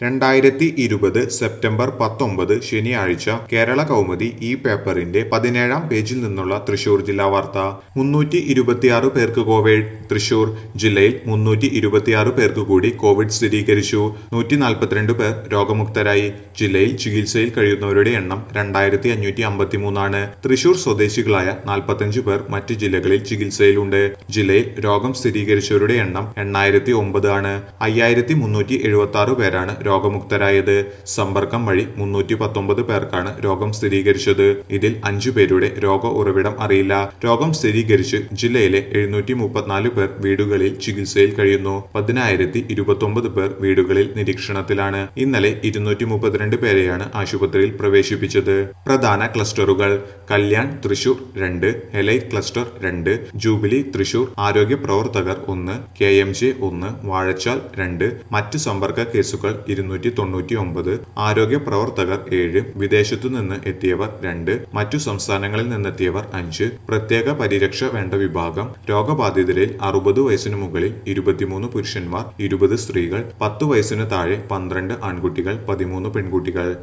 രണ്ടായിരത്തി ഇരുപത് സെപ്റ്റംബർ പത്തൊമ്പത് ശനിയാഴ്ച കേരള കൗമുദി ഈ പേപ്പറിന്റെ പതിനേഴാം പേജിൽ നിന്നുള്ള തൃശൂർ ജില്ലാ വാർത്ത മുന്നൂറ്റി ഇരുപത്തിയാറ് പേർക്ക് കോവിഡ് തൃശൂർ ജില്ലയിൽ മുന്നൂറ്റി ഇരുപത്തിയാറ് പേർക്ക് കൂടി കോവിഡ് സ്ഥിരീകരിച്ചു നൂറ്റി നാൽപ്പത്തിരണ്ട് പേർ രോഗമുക്തരായി ജില്ലയിൽ ചികിത്സയിൽ കഴിയുന്നവരുടെ എണ്ണം രണ്ടായിരത്തി അഞ്ഞൂറ്റി അമ്പത്തിമൂന്നാണ് തൃശൂർ സ്വദേശികളായ നാൽപ്പത്തഞ്ച് പേർ മറ്റ് ജില്ലകളിൽ ചികിത്സയിലുണ്ട് ജില്ലയിൽ രോഗം സ്ഥിരീകരിച്ചവരുടെ എണ്ണം എണ്ണായിരത്തി ഒമ്പത് ആണ് അയ്യായിരത്തി മുന്നൂറ്റി എഴുപത്തി ആറ് പേരാണ് രോഗമുക്തരായത് സമ്പർക്കം വഴി മുന്നൂറ്റി പത്തൊമ്പത് പേർക്കാണ് രോഗം സ്ഥിരീകരിച്ചത് ഇതിൽ അഞ്ചു പേരുടെ രോഗ ഉറവിടം അറിയില്ല രോഗം സ്ഥിരീകരിച്ച് ജില്ലയിലെ എഴുന്നൂറ്റി മുപ്പത്തിനാല് പേർ വീടുകളിൽ ചികിത്സയിൽ കഴിയുന്നു പതിനായിരത്തി ഇരുപത്തൊമ്പത് പേർ വീടുകളിൽ നിരീക്ഷണത്തിലാണ് ഇന്നലെ ഇരുന്നൂറ്റി മുപ്പത്തിരണ്ട് പേരെയാണ് ആശുപത്രിയിൽ പ്രവേശിപ്പിച്ചത് പ്രധാന ക്ലസ്റ്ററുകൾ കല്യാൺ തൃശൂർ രണ്ട് എലൈറ്റ് ക്ലസ്റ്റർ രണ്ട് ജൂബിലി തൃശൂർ ആരോഗ്യ പ്രവർത്തകർ ഒന്ന് കെ എം ജെ ഒന്ന് വാഴച്ചാൽ രണ്ട് മറ്റ് സമ്പർക്ക കേസുകൾ ഇരുന്നൂറ്റി തൊണ്ണൂറ്റി ഒമ്പത് ആരോഗ്യ പ്രവർത്തകർ ഏഴ് വിദേശത്തു നിന്ന് എത്തിയവർ രണ്ട് മറ്റു സംസ്ഥാനങ്ങളിൽ നിന്നെത്തിയവർ അഞ്ച് പ്രത്യേക പരിരക്ഷ വേണ്ട വിഭാഗം രോഗബാധിതരിൽ അറുപത് വയസ്സിനു മുകളിൽ ഇരുപത്തിമൂന്ന് പുരുഷന്മാർ ഇരുപത് സ്ത്രീകൾ പത്ത് വയസ്സിന് താഴെ പന്ത്രണ്ട് ആൺകുട്ടികൾ പതിമൂന്ന് പെൺകുട്ടികൾ